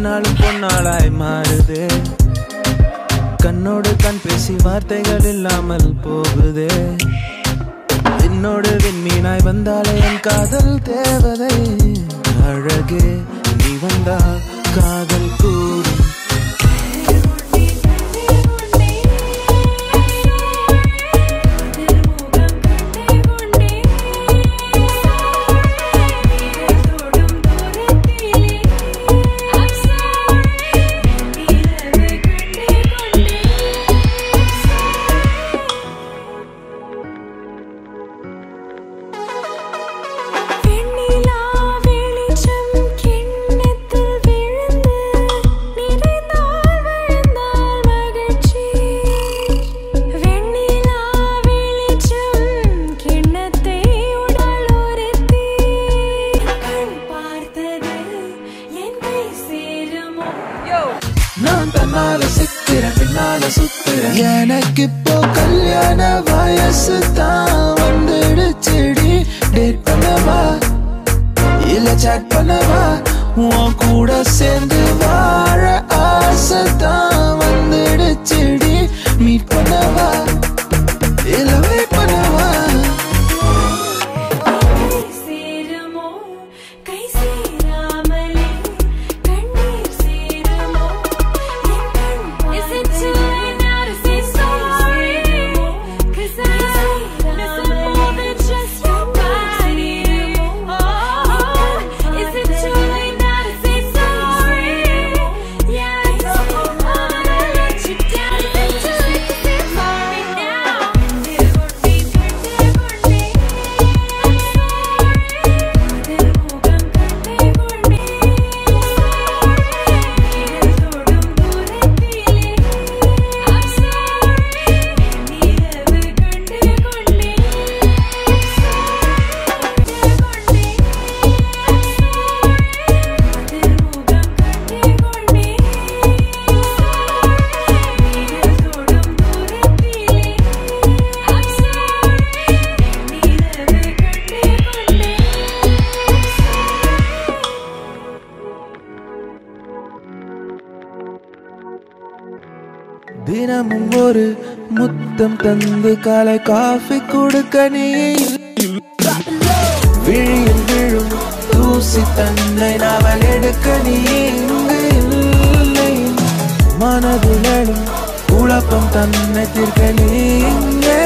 என்னாலும் பொன்னாளாய் மாறுதே கண்ணோடு கண் பேசி வார்த்தைகள் இல்லாமல் போகுதே என்னோடு விண்மீனாய் வந்தாலே என் காதல் தேவதை அழகே நீ வந்தால் காதல் கூடும் வெண்ணிலா வெளிச்சம் கிண்ணத்தில் விழுந்து நிறைந்தால் விழுந்தால் மகிழ்ச்சி வெண்ணிலா வெளிச்சம் கிண்ணத்தை உடல் உறுத்தி கண் பார்த்தது என் கை சேருமோ நான் தன்னால சிக்கிறேன் பின்னால சுத்துறேன் எனக்கு இப்போ கல்யாண வயசு தான் வந்துடுச்சுடி டேட் பண்ணவா இல்ல சாட் பண்ணவா உன் கூட சேர்ந்து வாழ ஆசை தான் வந்துடுச்சுடி மீட் பண்ணவா இல்ல வெயிட் பண்ணவா கை சேருமோ கை சேராமலே கண்ணீர் சேருமோ என் கண் Is it too late now to say sorry? Cause I miss it more than just your body. Oh, is it too late now to say sorry? Yeah, I know I'm gonna let you down. Is it too late to say sorry now? தினமும் ஒரு முத்தம் தந்து காலை coffee கொடுக்க நீ விழியில் விழும் தூசி தன்னை நாவல் எடுக்க நீ இங்கு இல்லை மனதிலும் குழப்பம் தன்னை தீர்க்க நீ இங்கே